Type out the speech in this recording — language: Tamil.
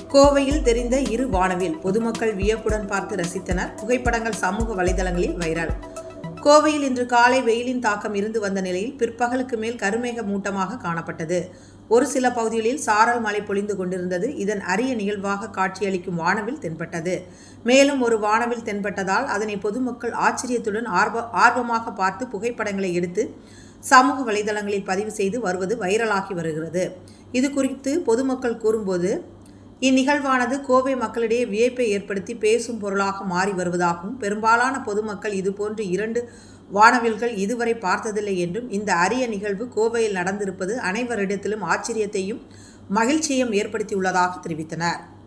கோவையில் தெரிந்த இரு வானவில் பொதுமக்கள் வியப்புடன் பார்த்து ரசித்தனர் புகைப்படங்கள் சமூக வலைதளங்களில் வைரல் கோவையில் இன்று காலை வெயிலின் தாக்கம் இருந்து வந்த நிலையில் பிற்பகலுக்கு மேல் கருமேக மூட்டமாக காணப்பட்டது ஒரு சில பகுதிகளில் சாரல் மழை பொழிந்து கொண்டிருந்தது இதன் அரிய நிகழ்வாக காட்சியளிக்கும் வானவில் தென்பட்டது மேலும் ஒரு வானவில் தென்பட்டதால் அதனை பொதுமக்கள் ஆச்சரியத்துடன் ஆர்வ ஆர்வமாக பார்த்து புகைப்படங்களை எடுத்து சமூக வலைதளங்களில் பதிவு செய்து வருவது வைரலாகி வருகிறது இது குறித்து பொதுமக்கள் கூறும்போது இந்நிகழ்வானது கோவை மக்களிடையே வியப்பை ஏற்படுத்தி பேசும் பொருளாக மாறி வருவதாகவும் பெரும்பாலான பொதுமக்கள் இதுபோன்று இரண்டு வானவில்கள் இதுவரை பார்த்ததில்லை என்றும் இந்த அரிய நிகழ்வு கோவையில் நடந்திருப்பது அனைவரிடத்திலும் ஆச்சரியத்தையும் மகிழ்ச்சியையும் ஏற்படுத்தியுள்ளதாக தெரிவித்தனர்